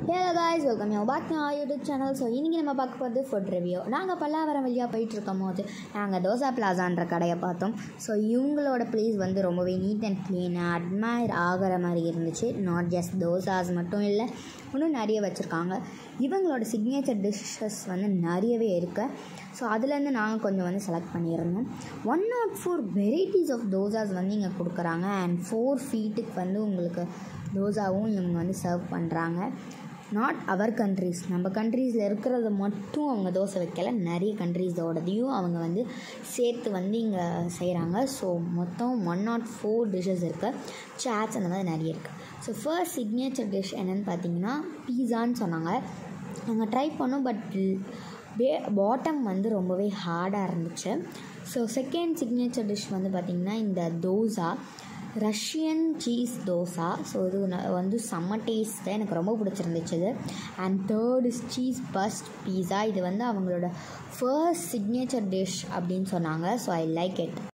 hello guys welcome you back to YouTube channel so இன்றைக்கி நம்ம பார்க்க போகிறது ஃபுட் ரிவ்யூ நாங்கள் பல்லாவரம் வழியாக போயிட்டு இருக்கும் போது நாங்கள் தோசா பிளாசான்ற கடையை பார்த்தோம் ஸோ இவங்களோட ப்ளேஸ் வந்து ரொம்பவே நீட் அண்ட் க்ளீன் அட்மையர் ஆகிற மாதிரி இருந்துச்சு நாட் ஜஸ்ட் தோசாஸ் மட்டும் இல்லை இன்னும் நிறைய வச்சுருக்காங்க இவங்களோட சிக்னேச்சர் டிஷ்ஷஸ் வந்து நிறையவே இருக்குது ஸோ அதுலேருந்து நாங்கள் கொஞ்சம் வந்து செலக்ட் பண்ணியிருந்தோம் one not four varieties of dosas வந்து இங்கே கொடுக்குறாங்க அண்ட் ஃபோர் ஃபீட்டுக்கு வந்து உங்களுக்கு தோசாவும் இவங்க வந்து சர்வ் பண்ணுறாங்க நாட் அவர் கண்ட்ரீஸ் நம்ம கண்ட்ரீஸில் இருக்கிறத மட்டும் அவங்க தோசை வைக்கல நிறைய கண்ட்ரீஸோடதையும் அவங்க வந்து சேர்த்து வந்து இங்கே செய்கிறாங்க ஸோ மொத்தம் ஒன் நாட் ஃபோர் டிஷ்ஷஸ் இருக்குது சாட்ஸ் அந்த மாதிரி நிறைய இருக்குது ஸோ ஃபர்ஸ்ட் சிக்னேச்சர் டிஷ் என்னென்னு பார்த்தீங்கன்னா பீஸான்னு சொன்னாங்க நாங்கள் ட்ரை பண்ணோம் பட் பே பாட்டம் வந்து ரொம்பவே ஹார்டாக இருந்துச்சு ஸோ செகண்ட் சிக்னேச்சர் டிஷ் வந்து பார்த்திங்கன்னா இந்த dosa Russian cheese dosa so இது ந- வந்து செம்ம டேஸ்ட் எனக்கு ரொம்ப பிடிச்சிருந்துச்சு இது and third is cheese burst pizza இது வந்து அவங்களோட ஃபர்ஸ்ட் சிக்னேச்சர் டிஷ் அப்படின்னு சொன்னாங்க ஸோ ஐ லைக் இட்